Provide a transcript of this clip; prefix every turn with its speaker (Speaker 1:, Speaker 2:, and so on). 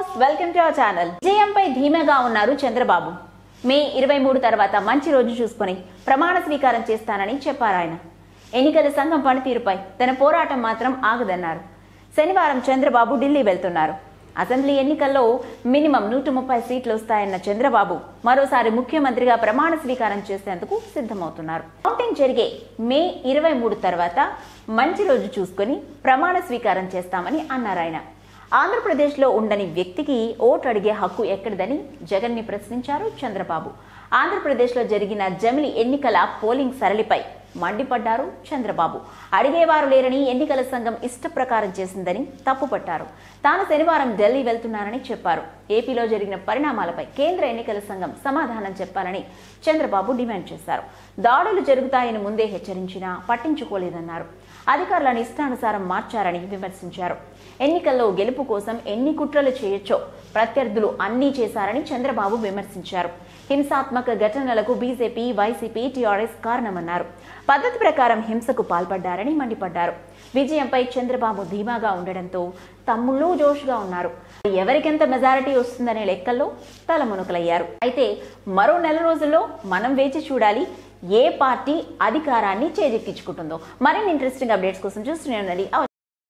Speaker 1: welcome to our channel విజయంపై ధీమాగా ఉన్నారు చంద్రబాబు మే ఇరవై మూడు తర్వాత మంచి రోజు చూసుకొని ప్రమాణ స్వీకారం చేస్తానని చెప్పారు ఆయన ఎన్నికల సంఘం పనితీరుపై తన పోరాటం మాత్రం ఆగదన్నారు శనివారం చంద్రబాబు ఢిల్లీ వెళ్తున్నారు అసెంబ్లీ ఎన్నికల్లో మినిమం నూట ముప్పై సీట్లు వస్తాయన్న చంద్రబాబు మరోసారి ముఖ్యమంత్రిగా ప్రమాణ స్వీకారం చేసేందుకు సిద్ధమవుతున్నారు కౌంటింగ్ జరిగే మే ఇరవై మూడు తర్వాత మంచి రోజు చూసుకొని ప్రమాణ స్వీకారం చేస్తామని అన్నారు ఆయన ఆంధ్రప్రదేశ్లో ఉండని వ్యక్తికి ఓటు అడిగే హక్కు ఎక్కడిదని జగన్ని ప్రశ్నించారు చంద్రబాబు ఆంధ్రప్రదేశ్లో జరిగిన జమిలి ఎన్నికల పోలింగ్ సరళిపై మండిపడ్డారు చంద్రబాబు అడిగేవారు లేరని ఎన్నికల సంఘం ఇష్ట ప్రకారం చేసిందని తప్పుపట్టారు తాను శనివారం ఢిల్లీ వెళ్తున్నానని చెప్పారు ఏపీలో జరిగిన పరిణామాలపై కేంద్ర ఎన్నికల సంఘం సమాధానం చెప్పాలని చంద్రబాబు డిమాండ్ చేశారు దాడులు జరుగుతాయని ముందే హెచ్చరించినా పట్టించుకోలేదన్నారు అధికారులను ఇష్టానుసారం మార్చారని విమర్శించారు ఎన్నికల్లో గెలుపు కోసం ఎన్ని కుట్రలు చేయొచ్చో ప్రత్యర్థులు అన్నీ చేశారని చంద్రబాబు విమర్శించారు హింసాత్మక ఘటనలకు బీజేపీ వైసీపీ టీఆర్ఎస్ కారణమన్నారు పద్ధతి ప్రకారం హింసకు పాల్పడ్డారని మండిపడ్డారు విజయంపై చంద్రబాబు ధీమాగా ఉండడంతో తమ్ముళ్ళు జోష్గా ఉన్నారు ఎవరికెంత మెజారిటీ వస్తుందనే లెక్కల్లో తలమునకలయ్యారు అయితే మరో నెల రోజుల్లో మనం వేచి చూడాలి ఏ పార్టీ అధికారాన్ని చేజెక్కించుకుంటుందో మరిన్ని ఇంట్రెస్టింగ్ అప్డేట్స్ కోసం చూస్తూనే ఉండండి